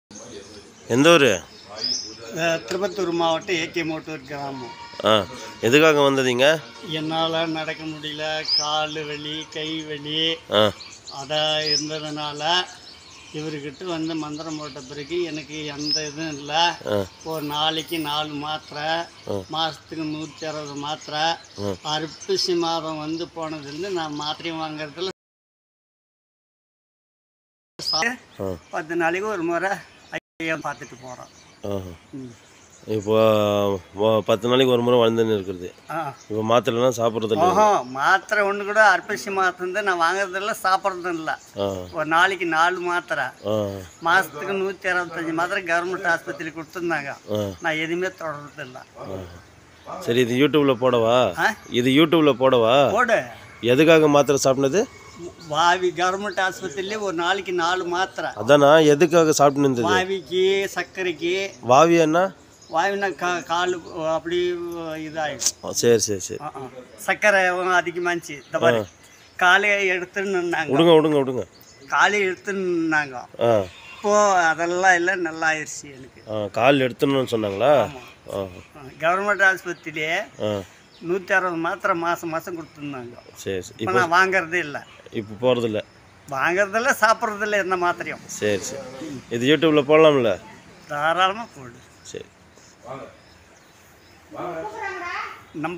எந்த ஊர் அஹ் திருப்பத்தூர் மாவட்டம் ஏகே மோட்டூர் கிராமம் ஆ எதுக்காக வந்ததீங்க என்னால் நடக்க முடியல கால் வலி கை வலி ஆ அதாக இருந்ததுனால இவர்கிட்ட வந்து மந்திரம் போட்ட பிறகு எனக்கு எந்த இதுவும் இல்லை ஆ ஒரு நாளைக்கு நாலு மாத்திரை மாதத்துக்கு நூற்றி அறுபது மாத்திரை அர்ப்பசி மாதம் வந்து போனதுலேருந்து நான் மாத்திரை வாங்குறதுல ஆ பத்து நாளைக்கு ஒரு முறை ஐயா பார்த்துட்டு போகிறோம் ஆஹா. இப்போ வ- பத்து நாளைக்கு ஒரு முறை வந்துன்னு இருக்கிறது ஆ இப்போ மாத்திரைலாம் சாப்பிட்றது இல்லை ஓஹோ மாத்திரை ஒன்று கூட அர்ப்பசி மாத்திரை வந்து நான் வாங்குறதில்ல சாப்பிட்றதும் இல்லை ஆ ஒரு நாளைக்கு நாலு மாத்திரை ஆ மாதத்துக்கு நூற்றி அறுபத்தஞ்சி மாத்திரை கவர்மெண்ட் ஆஸ்பத்திரி கொடுத்துருந்தாங்க ஆ நான் எதுவுமே தொடர்றதில்ல ஆ. சரி இது யூடியூப்பில் போடவா ஆ? இது யூடியூப்பில் போடவா போடு எதுக்காக மாத்திரை சாப்பிட்டது வாவி கவர்மெண்ட் ஆஸ்பத்திரியிலே ஒரு நாளைக்கு நாலு மாத்திரை அதானா எதுக்காக சாப்பிட்டு இருந்தது வாவிக்கு சர்க்கரைக்கு வாவியன்னா வாவினா கா காலு அப்படி இதாகிடும் ஆ, சரி சரி சரி சர்க்கரை அதிகமாச்சு இந்த மாதிரி காலையை எடுத்துன்னுனாங்க விடுங்க விடுங்க விடுங்க காலையை எடுத்துன்னாங்க ஆ இப்போ அதெல்லாம் இல்லை நல்லா ஆயிடுச்சு எனக்கு ஆ கால் எடுத்துணும்னு சொன்னாங்களா ஆ கவர்மெண்ட் ஆஸ்பத்திரியே ஆ நூற்றி அறுபது மாத்திரை மாதம் மாதம் கொடுத்துருந்தாங்க சரி சரி இப்போ நான் வாங்குறதே இல்லை இப்போ போகிறதில்ல வாங்குறதில்ல சாப்பிட்றதில்ல எந்த மாத்திரையும் சரி சரி இது யூடியூப்பில் போடலாம்ல தாராளமாக போடு சரி